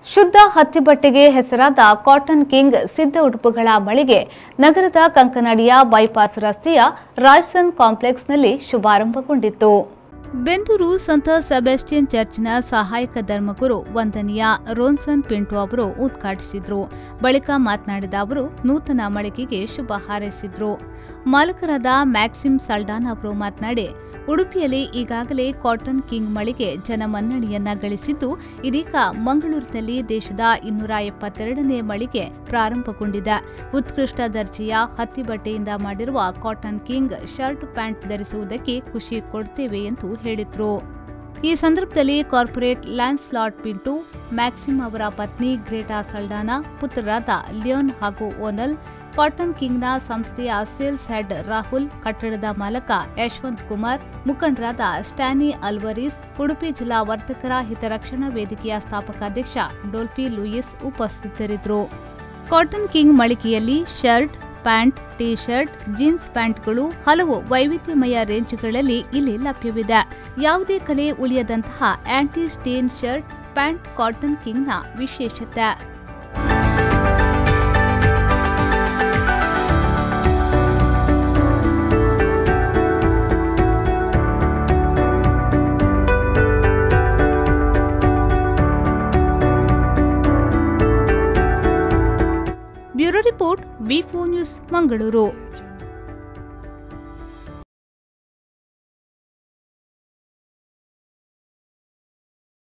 ಶುದ್ಧ ಹತ್ತಿ ಬಟ್ಟೆಗೆ ಹೆಸರಾದ ಕಾಟನ್ ಕಿಂಗ್ ಸಿದ್ಧ ಉಡುಪುಗಳ ಮಳಿಗೆ ನಗರದ ಕಂಕನಾಡಿಯ ಬೈಪಾಸ್ ರಸ್ತೆಯ ರಾಜ್ಸನ್ ಕಾಂಪ್ಲೆಕ್ಸ್ನಲ್ಲಿ ಶುಭಾರಂಭಗೊಂಡಿತ್ತು ಬೆಂದೂರು ಸಂತ ಸೆಬಾಸ್ಟಿಯನ್ ಚರ್ಚ್ನ ಸಹಾಯಕ ಧರ್ಮಗುರು ವಂದನೀಯ ರೋನ್ಸನ್ ಪಿಂಟು ಅವರು ಉದ್ಘಾಟಿಸಿದ್ರು ಬಳಿಕ ಮಾತನಾಡಿದ ಅವರು ನೂತನ ಮಳಿಗೆಗೆ ಶುಭ ಹಾರೈಸಿದ್ರು ಮಾಲಕರಾದ ಮ್ಯಾಕ್ಸಿಮ್ ಸಲ್ಡಾನ್ ಅವರು ಮಾತನಾಡಿ ಉಡುಪಿಯಲ್ಲಿ ಈಗಾಗಲೇ ಕಾಟನ್ ಕಿಂಗ್ ಮಳಿಗೆ ಜನಮನ್ನಣೆಯನ್ನ ಗಳಿಸಿದ್ದು ಇದೀಗ ಮಂಗಳೂರಿನಲ್ಲಿ ದೇಶದ ಇನ್ನೂರ ಎಪ್ಪತ್ತೆರಡನೇ ಮಳಿಗೆ ಪ್ರಾರಂಭಗೊಂಡಿದೆ ಉತ್ಕೃಷ್ಟ ದರ್ಜೆಯ ಹತ್ತಿ ಬಟ್ಟೆಯಿಂದ ಮಾಡಿರುವ ಕಾಟನ್ ಕಿಂಗ್ ಶರ್ಟ್ ಪ್ಯಾಂಟ್ ಧರಿಸುವುದಕ್ಕೆ ಖುಷಿ ಕೊಡ್ತೇವೆ ಎಂದು ಹೇಳಿದ್ರು ಈ ಸಂದರ್ಭದಲ್ಲಿ corporate Lancelot Pinto Maxim ಅವರ ಪತ್ನಿ ಗ್ರೇಟಾ ಸಲ್ಡಾನಾ ಪುತ್ರರಾದ ಲಿಯೋನ್ ಹಾಗೂ ಓನಲ್ ಕಾಟನ್ ಕಿಂಗ್ನ ಸಂಸ್ಥೆಯ ಸೇಲ್ಸ್ ಹೆಡ್ ರಾಹುಲ್ ಕಟ್ಟಡದ ಮಾಲಕ ಯಶವಂತ್ ಕುಮಾರ್ ಮುಖಂಡರಾದ ಸ್ಟ್ಯಾನಿ ಅಲ್ವರೀಸ್ ಉಡುಪಿ ಜಿಲ್ಲಾ ವರ್ತಕರ ಹಿತರಕ್ಷಣಾ ವೇದಿಕೆಯ ಸ್ಥಾಪಕಾಧ್ಯಕ್ಷ ಡೋಲ್ಫಿ ಲೂಯಿಸ್ ಉಪಸ್ಥಿತರಿದ್ದರು ಕಾಟನ್ ಕಿಂಗ್ ಮಳಿಗೆಯಲ್ಲಿ shirt pant T shirt jeans ಪ್ಯಾಂಟ್ಗಳು ಹಲವು ವೈವಿಧ್ಯಮಯ ರೇಂಜ್ಗಳಲ್ಲಿ ಇಲ್ಲಿ ಲಭ್ಯವಿದೆ ಯಾವುದೇ ಕಲೆ ಉಳಿಯದಂತಹ anti stain shirt pant cotton ಕಿಂಗ್ನ ವಿಶೇಷತೆ bureau report V news Mangaluru